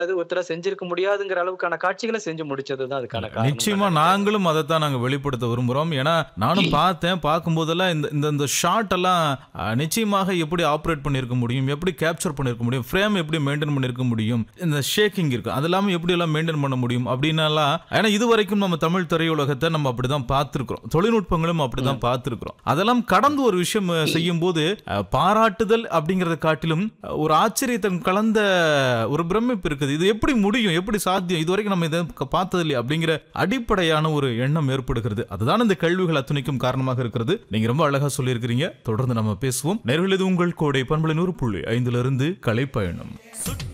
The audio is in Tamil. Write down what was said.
அது ஒருத்தர செஞ்சிருக்க முடியாதுங்கிற அளவுக்கான காட்சிகளை செஞ்சு முடிச்சதுதான் அதுக்கான காரணம் நிச்சயமா நாங்களும் அதைத்தான் நாங்க வெளிப்படுத்த விரும்புறோம் ஏன்னா நானும் பார்த்தேன் பார்க்கும்போதெல்லாம் இந்த இந்த இந்த ஷாட் எல்லாம் அஹ், நிச்சயமாக எப்படி ஆப்ரேட் பண்ணியிருக்க முடியும் எப்படி கேப்சர் பண்ணியிருக்க முடியும் ஃப்ரேம் எப்படி மெயின்டைன் பண்ணியிருக்க முடியும் இந்த ஷேக்கிங் இருக்கு அது எல்லாமே எப்படி எல்லாம் மெயின்டைன் பண்ண முடியும் அப்படின்னலாம் ஏன்னா இது வரைக்கும் நம்ம தமிழ் திரையுலகத்தை நம்ம அப்படிதான் பார்த்திருக்கிறோம் தொழில்நுட்பங்களும் அப்படிதான் பார்த்திருக்கிறோம் அதெல்லாம் கடந்து ஒரு விஷயம் அஹ், செய்யும் போது அஹ், பாராட்டுதல் அப்படிங்கறத காட்டிலும் அஹ், ஒரு ஆச்சரியத்தம் கலந்த ஒரு பிரமிப்பு இருக்குது இது எப்படி முடியும் எப்படி சாத்தியம் இது வரைக்கும் நம்ம இதை க- பார்த்தது இல்லையா அப்படிங்கிற அடிப்படையான ஒரு எண்ணம் ஏற்படுகிறது அதுதான் இந்த கேள்விகள் அத்தனைக்கும் காரணமாக இருக்கிறது நீங்க ரொம்ப அழகா சொல்லியிருக்கிறீங்க தொடர்ந்து நம்ம பேசுவோம் நேர்கள் இது உங்கள் கோடை பண்பலை நூறு புள்ளி ஐந்துல இருந்து கலைப்பயணம்